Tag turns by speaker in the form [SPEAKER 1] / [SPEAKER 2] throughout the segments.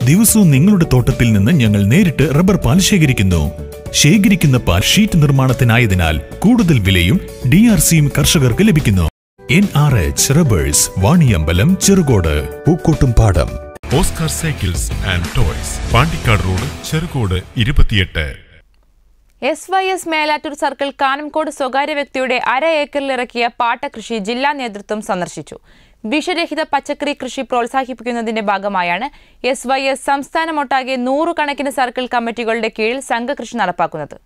[SPEAKER 1] ദിവസവും നിങ്ങളുടെ തോട്ടത്തിൽ നിന്ന് ഞങ്ങൾ നേരിട്ട് റബ്ബർ പാൽ ശേഖരിക്കുന്നു ശേഖരിക്കുന്ന പാൽ ഷീറ്റ് നിർമ്മാണത്തിനായതിനാൽ കൂടുതൽ വിലയും ഡി ആർ സിയും കർഷകർക്ക് ലഭിക്കുന്നു N R H rubbers Vaniyambalam Cherukode Pookkottumpadam
[SPEAKER 2] Oscar cycles and toys Pandikkad road Cherukode ഇരുപത്തിയെട്ട്
[SPEAKER 3] S Y S Melattur circle Kanamkode സ്വകാര്യ വ്യക്തിയുടെ അര ഏക്കറിൽ ഇറക്കിയ പാട്ടകൃഷി ജില്ലാ നേതൃത്വം സന്ദർശിച്ചു വിഷരഹിത പച്ചക്കറി കൃഷി പ്രോത്സാഹിപ്പിക്കുന്നതിന്റെ ഭാഗമായാണ് എസ് വൈ എസ് സംസ്ഥാനമൊട്ടാകെ നൂറുകണക്കിന് സർക്കിൾ കമ്മിറ്റികളുടെ കീഴിൽ സംഘകൃഷി നടപ്പാക്കുന്നത്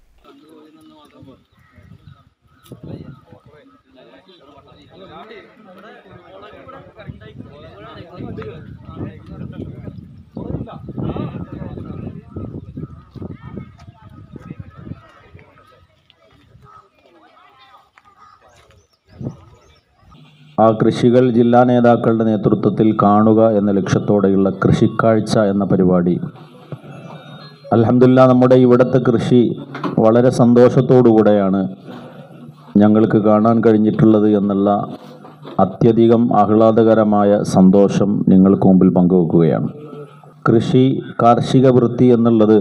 [SPEAKER 4] ആ കൃഷികൾ ജില്ലാ നേതാക്കളുടെ നേതൃത്വത്തിൽ കാണുക എന്ന ലക്ഷ്യത്തോടെയുള്ള കൃഷിക്കാഴ്ച എന്ന പരിപാടി അലഹമില്ല നമ്മുടെ ഇവിടുത്തെ കൃഷി വളരെ സന്തോഷത്തോടുകൂടെയാണ് ഞങ്ങൾക്ക് കാണാൻ കഴിഞ്ഞിട്ടുള്ളത് എന്നുള്ള അത്യധികം ആഹ്ലാദകരമായ സന്തോഷം നിങ്ങൾക്ക് മുമ്പിൽ പങ്കുവെക്കുകയാണ് കൃഷി കാർഷിക വൃത്തി എന്നുള്ളത്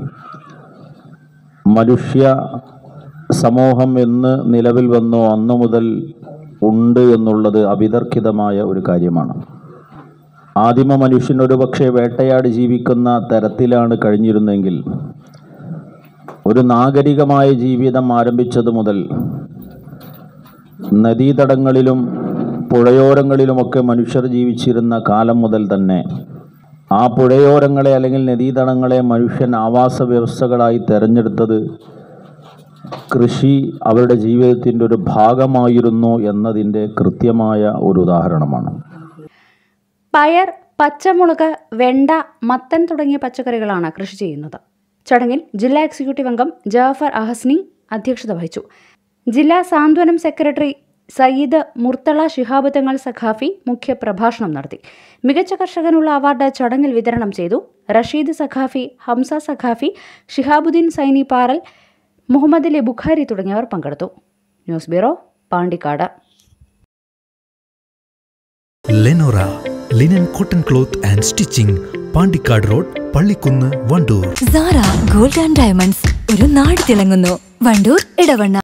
[SPEAKER 4] മനുഷ്യ സമൂഹം എന്ന് നിലവിൽ വന്നോ അന്നു മുതൽ ഉണ്ട് എന്നുള്ളത് അവിതർക്കിതമായ ഒരു കാര്യമാണ് ആദിമ മനുഷ്യൻ ഒരു പക്ഷേ വേട്ടയാടി ജീവിക്കുന്ന തരത്തിലാണ് കഴിഞ്ഞിരുന്നെങ്കിൽ ഒരു നാഗരികമായ ജീവിതം ആരംഭിച്ചത് മുതൽ നദീതടങ്ങളിലും പുഴയോരങ്ങളിലുമൊക്കെ മനുഷ്യർ ജീവിച്ചിരുന്ന കാലം മുതൽ തന്നെ ആ പുഴയോരങ്ങളെ അല്ലെങ്കിൽ നദീതടങ്ങളെ മനുഷ്യൻ ആവാസ വ്യവസ്ഥകളായി തിരഞ്ഞെടുത്തത് കൃഷി അവരുടെ ജീവിതത്തിൻ്റെ ഒരു ഭാഗമായിരുന്നു എന്നതിൻ്റെ കൃത്യമായ ഒരു ഉദാഹരണമാണ്
[SPEAKER 5] പയർ പച്ചമുളക് വെണ്ട മത്തൻ തുടങ്ങിയ പച്ചക്കറികളാണ് കൃഷി ചെയ്യുന്നത് ചടങ്ങിൽ ജില്ലാ എക്സിക്യൂട്ടീവ് അംഗം ജാഫർ അഹസ്നി അധ്യക്ഷത വഹിച്ചു ജില്ലാ സാന്ത്വനം സെക്രട്ടറി സയ്യിദ് മുർത്തള ശിഹാബ് തങ്ങൾ സഖാഫി മുഖ്യ പ്രഭാഷണം നടത്തി മികച്ച കർഷകനുള്ള അവാർഡ് ചടങ്ങിൽ വിതരണം ചെയ്തു റഷീദ് സഖാഫി ഹംസ സഖാഫി ഷിഹാബുദ്ദീൻ സൈനി പാറൽ മുഹമ്മദ് അലി ബുഖാരി തുടങ്ങിയവർ പങ്കെടുത്തു news bureau Pandikkad
[SPEAKER 6] Lenora linen cotton cloth and stitching Pandikkad road Pallikkunnu Wandoor
[SPEAKER 7] Sara gold and diamonds ഒരു നാട് തിളങ്ങുന്നു വണ്ടൂർ ഇടവണ്ണ